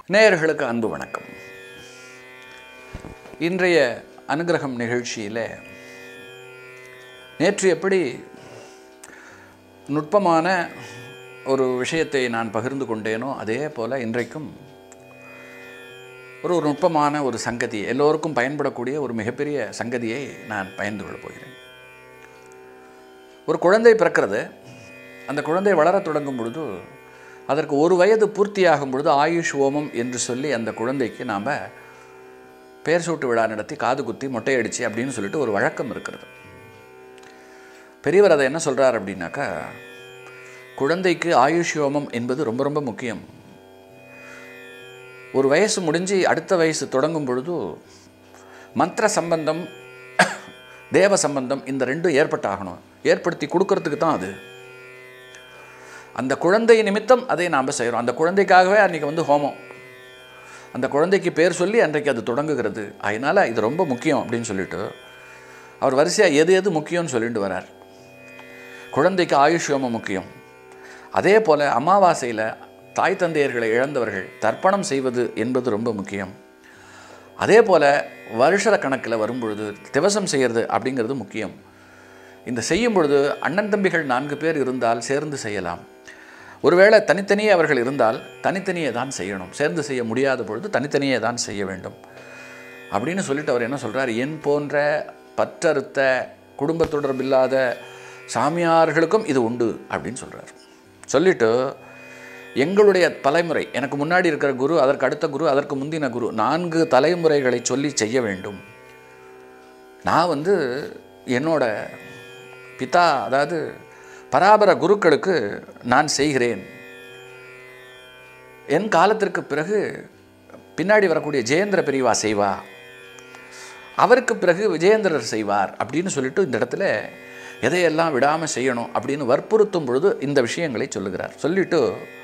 நேயர்களுக்கு அன்பு வணக்கம் இன்றைய அனுகிரகம் நிகழ்ச்சியில் நேற்று எப்படி நுட்பமான ஒரு விஷயத்தை நான் பகிர்ந்து கொண்டேனோ அதே போல் இன்றைக்கும் ஒரு ஒரு நுட்பமான ஒரு சங்கதி எல்லோருக்கும் பயன்படக்கூடிய ஒரு மிகப்பெரிய சங்கதியை நான் பயந்து கொள்ளப் போகிறேன் ஒரு குழந்தை பிறக்கிறது அந்த குழந்தை வளரத் தொடங்கும் பொழுது அதற்கு ஒரு வயது பூர்த்தியாகும் பொழுது ஆயுஷ் ஓமம் என்று சொல்லி அந்த குழந்தைக்கு நாம் பெயர் சூட்டு விழா நடத்தி காது குத்தி மொட்டையடிச்சு அப்படின்னு சொல்லிட்டு ஒரு வழக்கம் இருக்கிறது பெரியவர் அதை என்ன சொல்கிறார் அப்படின்னாக்கா குழந்தைக்கு ஆயுஷ் யோமம் என்பது ரொம்ப ரொம்ப முக்கியம் ஒரு வயசு முடிஞ்சு அடுத்த வயசு தொடங்கும் பொழுது மந்திர சம்பந்தம் தேவ சம்பந்தம் இந்த ரெண்டும் ஏற்பட்டாகணும் ஏற்படுத்தி கொடுக்கறதுக்கு தான் அது அந்த குழந்தை நிமித்தம் அதை நாம் செய்கிறோம் அந்த குழந்தைக்காகவே அன்றைக்கி வந்து ஹோமம் அந்த குழந்தைக்கு பேர் சொல்லி அன்றைக்கு அது தொடங்குகிறது அதனால் இது ரொம்ப முக்கியம் அப்படின்னு சொல்லிட்டு அவர் வரிசையாக எது எது முக்கியம்னு சொல்லிட்டு வரார் குழந்தைக்கு ஆயுஷ் ஹோமம் முக்கியம் அதே போல் அமாவாசையில் தாய் தந்தையர்களை இழந்தவர்கள் தர்ப்பணம் செய்வது என்பது ரொம்ப முக்கியம் அதே போல் வருஷ கணக்கில் வரும்பொழுது திவசம் செய்கிறது அப்படிங்கிறது முக்கியம் இந்த செய்யும் பொழுது அண்ணன் தம்பிகள் நான்கு பேர் இருந்தால் சேர்ந்து செய்யலாம் ஒருவேளை தனித்தனியே அவர்கள் இருந்தால் தனித்தனியே தான் செய்யணும் சேர்ந்து செய்ய முடியாத பொழுது தனித்தனியே தான் செய்ய வேண்டும் அப்படின்னு சொல்லிட்டு அவர் என்ன சொல்கிறார் என் போன்ற பற்றறுத்த குடும்ப தொடர்பில்லாத சாமியார்களுக்கும் இது உண்டு அப்படின்னு சொல்கிறார் சொல்லிட்டு எங்களுடைய தலைமுறை எனக்கு முன்னாடி இருக்கிற குரு அதற்கு அடுத்த குரு அதற்கு முந்தின குரு நான்கு தலைமுறைகளை சொல்லி செய்ய வேண்டும் நான் வந்து என்னோட பிதா அதாவது பராபர குருக்களுக்கு நான் செய்கிறேன் என் காலத்திற்கு பிறகு பின்னாடி வரக்கூடிய ஜெயேந்திர பெரியவா செய்வா அவருக்கு பிறகு விஜயேந்திரர் செய்வார் அப்படின்னு சொல்லிட்டு இந்த இடத்துல எதையெல்லாம் விடாமல் செய்யணும் அப்படின்னு வற்புறுத்தும் பொழுது இந்த விஷயங்களை சொல்லுகிறார் சொல்லிட்டு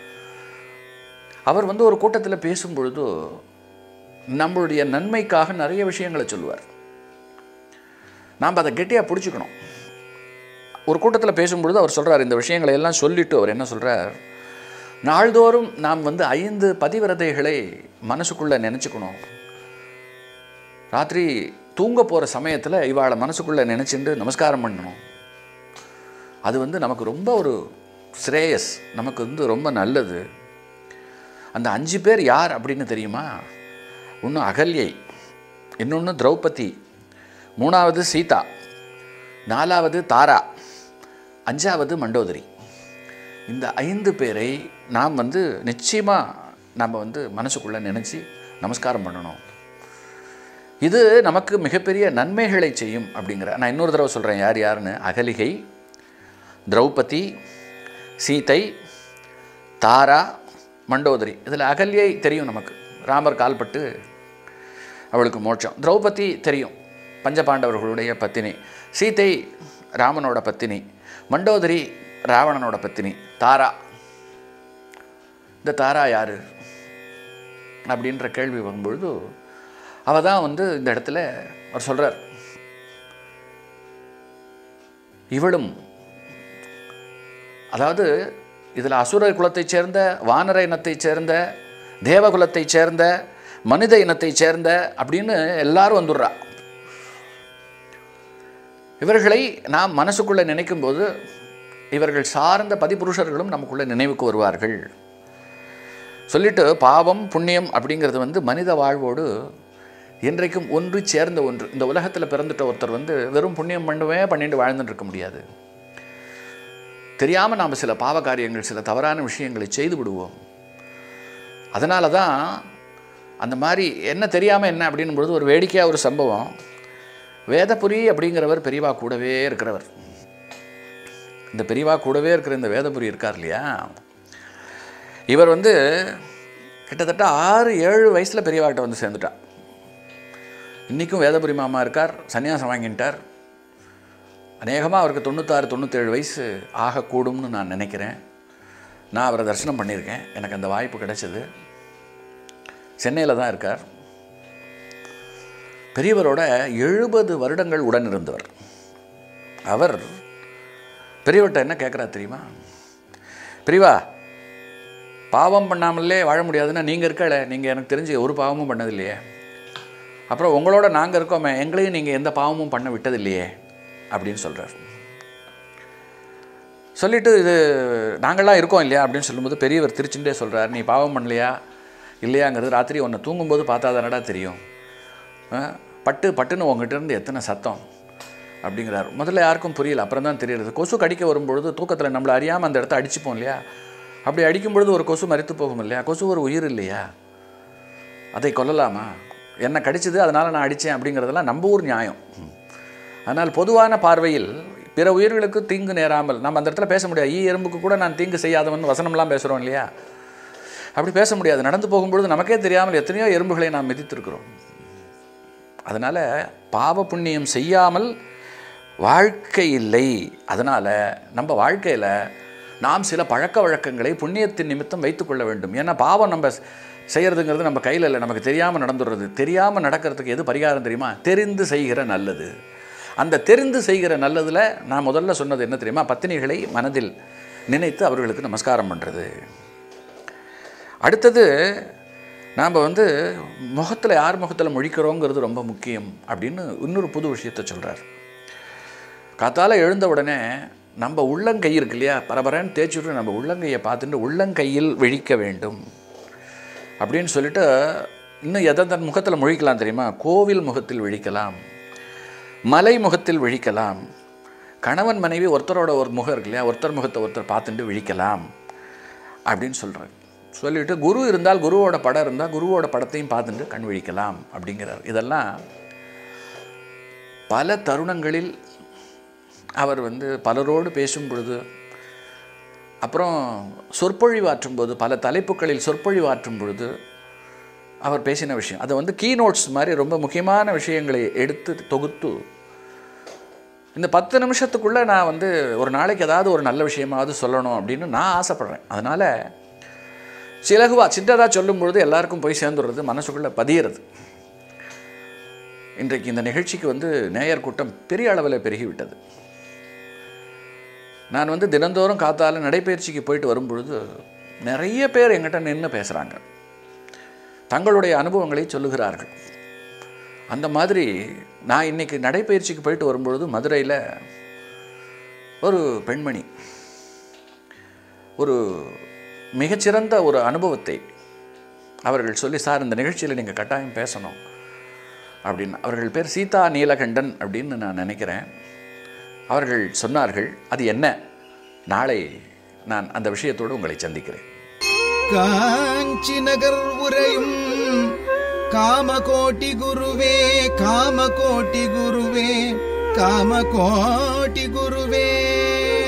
அவர் வந்து ஒரு கூட்டத்தில் பேசும் பொழுது நம்மளுடைய நன்மைக்காக நிறைய விஷயங்களை சொல்லுவார் நாம் அதை கெட்டியாக பிடிச்சிக்கணும் ஒரு கூட்டத்தில் பேசும்பொழுது அவர் சொல்கிறார் இந்த விஷயங்களை எல்லாம் சொல்லிவிட்டு அவர் என்ன சொல்கிறார் நாள்தோறும் நாம் வந்து ஐந்து பதிவிரதைகளை மனசுக்குள்ளே நினச்சிக்கணும் ராத்திரி தூங்க போகிற சமயத்தில் இவாளை மனசுக்குள்ளே நினச்சிட்டு நமஸ்காரம் பண்ணணும் அது வந்து நமக்கு ரொம்ப ஒரு ஸ்ரேயஸ் நமக்கு வந்து ரொம்ப நல்லது அந்த அஞ்சு பேர் யார் அப்படின்னு தெரியுமா ஒன்று அகல்யை இன்னொன்று திரௌபதி மூணாவது சீதா நாலாவது தாரா அஞ்சாவது மண்டோதரி இந்த ஐந்து பேரை நாம் வந்து நிச்சயமாக நம்ம வந்து மனசுக்குள்ளே நினச்சி நமஸ்காரம் பண்ணணும் இது நமக்கு மிகப்பெரிய நன்மைகளை செய்யும் அப்படிங்கிற நான் இன்னொரு தடவை சொல்கிறேன் யார் யாருன்னு அகலிகை திரௌபதி சீதை தாரா மண்டோதரி இதில் அகல்யை தெரியும் நமக்கு ராமர் கால்பட்டு அவளுக்கு மோட்சம் திரௌபதி தெரியும் பஞ்சபாண்டவர்களுடைய பத்தினி சீதை ராமனோட பத்தினி மண்டோதரி ராவணனோட பத்தினி தாரா இந்த தாரா யார் அப்படின்ற கேள்வி வரும்பொழுது அவள் தான் வந்து இந்த இடத்துல அவர் சொல்கிறார் இவளும் அதாவது இதில் அசுர குலத்தைச் சேர்ந்த வானர இனத்தைச் சேர்ந்த தேவகுலத்தைச் சேர்ந்த மனித இனத்தைச் சேர்ந்த அப்படின்னு எல்லாரும் வந்துடுறா இவர்களை நாம் மனசுக்குள்ளே நினைக்கும்போது இவர்கள் சார்ந்த பதிபுருஷர்களும் நமக்குள்ளே நினைவுக்கு வருவார்கள் சொல்லிட்டு பாவம் புண்ணியம் அப்படிங்கிறது வந்து மனித வாழ்வோடு என்றைக்கும் ஒன்று சேர்ந்த ஒன்று இந்த உலகத்தில் பிறந்துட்ட ஒருத்தர் வந்து வெறும் புண்ணியம் பண்ணுவே பண்ணிட்டு வாழ்ந்துட்டு இருக்க முடியாது தெரியாமல் நாம் சில பாவ காரியங்கள் சில தவறான விஷயங்களை செய்து விடுவோம் அதனால தான் அந்த மாதிரி என்ன தெரியாமல் என்ன அப்படின்னும் பொழுது ஒரு வேடிக்கையாக ஒரு சம்பவம் வேதபுரி அப்படிங்கிறவர் பெரியவா கூடவே இருக்கிறவர் இந்த பெரியவா கூடவே இருக்கிற இந்த வேதபுரி இருக்கார் இல்லையா இவர் வந்து கிட்டத்தட்ட ஆறு ஏழு வயசில் பெரியவாகிட்ட வந்து சேர்ந்துட்டா இன்றைக்கும் வேதபுரி மாமா இருக்கார் சன்னியாசம் வாங்கிட்டார் அநேகமாக அவருக்கு தொண்ணூத்தாறு தொண்ணூற்றேழு வயசு ஆகக்கூடும்னு நான் நினைக்கிறேன் நான் அவரை தரிசனம் பண்ணியிருக்கேன் எனக்கு அந்த வாய்ப்பு கிடைச்சது சென்னையில் தான் இருக்கார் பெரியவரோட எழுபது வருடங்கள் உடன் இருந்தவர் அவர் பெரியவர்கிட்ட என்ன கேட்குறா தெரியுமா பெரியவா பாவம் பண்ணாமலே வாழ முடியாதுன்னா நீங்கள் இருக்கல நீங்கள் எனக்கு தெரிஞ்சு ஒரு பாவமும் பண்ணதில்லையே அப்புறம் உங்களோட நாங்கள் இருக்கோமே எங்களையும் நீங்கள் எந்த பாவமும் பண்ண விட்டதில்லையே அப்படின்னு சொல்கிறார் சொல்லிட்டு இது நாங்களாம் இருக்கோம் இல்லையா அப்படின்னு சொல்லும்போது பெரியவர் திருச்சுட்டே சொல்கிறார் நீ பாவம் பண்ணலையா இல்லையாங்கிறது ராத்திரி உன்னை தூங்கும்போது பார்த்தா தானடா தெரியும் ஆ, பட்டு பட்டுன்னு உங்ககிட்ட இருந்து எத்தனை சத்தம் அப்படிங்கிறார் முதல்ல யாருக்கும் புரியல அப்புறம் தான் தெரியுது கொசு கடிக்க வரும்பொழுது தூக்கத்தில் நம்மளை அறியாமல் அந்த இடத்த அடிச்சுப்போம் இல்லையா அப்படி அடிக்கும் பொழுது ஒரு கொசு மரித்து போகும் இல்லையா கொசு ஒரு உயிர் இல்லையா அதை கொல்லலாமா என்ன கடிச்சது அதனால் நான் அடித்தேன் அப்படிங்கிறதெல்லாம் நம்ம ஊர் நியாயம் ஆனால் பொதுவான பார்வையில் பிற உயிர்களுக்கு தீங்கு நேராமல் நம்ம அந்த இடத்துல பேச முடியாது ஈ எறும்புக்கு கூட நான் தீங்கு செய்யாதவன் வசனம்லாம் பேசுகிறோம் இல்லையா அப்படி பேச முடியாது நடந்து போகும்பொழுது நமக்கே தெரியாமல் எத்தனையோ எறும்புகளை நாம் மிதித்திருக்கிறோம் அதனால் பாவ புண்ணியம் செய்யாமல் வாழ்க்கை இல்லை அதனால் நம்ம வாழ்க்கையில் நாம் சில பழக்க வழக்கங்களை புண்ணியத்தின் நிமித்தம் வைத்துக்கொள்ள வேண்டும் ஏன்னா பாவம் நம்ம செய்கிறதுங்கிறது நம்ம கையில் இல்லை நமக்கு தெரியாமல் நடந்துடுறது தெரியாமல் நடக்கிறதுக்கு எது பரிகாரம் தெரியுமா தெரிந்து செய்கிற நல்லது அந்த தெரிந்து செய்கிற நல்லதில் நான் முதல்ல சொன்னது என்ன தெரியுமா பத்தினிகளை மனதில் நினைத்து அவர்களுக்கு நமஸ்காரம் பண்ணுறது அடுத்தது நாம் வந்து முகத்தில் யார் முகத்தில் முழிக்கிறோங்கிறது ரொம்ப முக்கியம் அப்படின்னு இன்னொரு புது விஷயத்தை சொல்கிறார் காத்தால எழுந்த உடனே நம்ம உள்ளங்கை இருக்கு இல்லையா பரபரன்னு தேய்ச்சிட்டு நம்ம உள்ளங்கையை பார்த்துட்டு உள்ளங்கையில் விழிக்க வேண்டும் அப்படின்னு சொல்லிட்டு இன்னும் எதை தன் முகத்தில் முழிக்கலாம் தெரியுமா கோவில் முகத்தில் விழிக்கலாம் மலை முகத்தில் விழிக்கலாம் கணவன் மனைவி ஒருத்தரோட ஒரு முகம் இருக்கு இல்லையா ஒருத்தர் முகத்தை ஒருத்தர் பார்த்துட்டு விழிக்கலாம் அப்படின்னு சொல்கிறார் சொல்லிட்டு குரு இருந்தால் குருவோட படம் இருந்தால் குருவோட படத்தையும் பார்த்துட்டு கண் விழிக்கலாம் அப்படிங்கிறார் இதெல்லாம் பல தருணங்களில் அவர் வந்து பலரோடு பேசும் பொழுது அப்புறம் சொற்பொழிவாற்றும் போது பல தலைப்புகளில் சொற்பொழிவாற்றும் பொழுது அவர் பேசின விஷயம் அதை வந்து கீ நோட்ஸ் மாதிரி ரொம்ப முக்கியமான விஷயங்களை எடுத்து தொகுத்து இந்த பத்து நிமிஷத்துக்குள்ளே நான் வந்து ஒரு நாளைக்கு ஏதாவது ஒரு நல்ல விஷயமாவது சொல்லணும் அப்படின்னு நான் ஆசைப்பட்றேன் அதனால் சிலகுவா சின்னதாக சொல்லும் பொழுது எல்லாருக்கும் போய் சேர்ந்துடுறது மனசுக்குள்ளே பதியிறது இன்றைக்கு இந்த நிகழ்ச்சிக்கு வந்து நேயர் கூட்டம் பெரிய அளவில் பெருகிவிட்டது நான் வந்து தினந்தோறும் காத்தால நடைப்பயிற்சிக்கு போயிட்டு வரும்பொழுது நிறைய பேர் எங்கிட்ட நின்று பேசுகிறாங்க தங்களுடைய அனுபவங்களை சொல்லுகிறார்கள் அந்த மாதிரி நான் இன்னைக்கு நடைப்பயிற்சிக்கு போயிட்டு வரும்பொழுது மதுரையில் ஒரு பெண்மணி ஒரு மிகச்சிறந்த ஒரு அனுபவத்தை அவர்கள் சொல்லி சார் இந்த நிகழ்ச்சியில் நீங்கள் கட்டாயம் பேசணும் அப்படின்னு அவர்கள் பேர் சீதா நீலகண்டன் அப்படின்னு நான் நினைக்கிறேன் அவர்கள் சொன்னார்கள் அது என்ன நாளை நான் அந்த விஷயத்தோடு உங்களை சந்திக்கிறேன் காஞ்சி நகர் உரையும் காமகோட்டி குருவே காமகோட்டி குருவே காமகோட்டி குருவே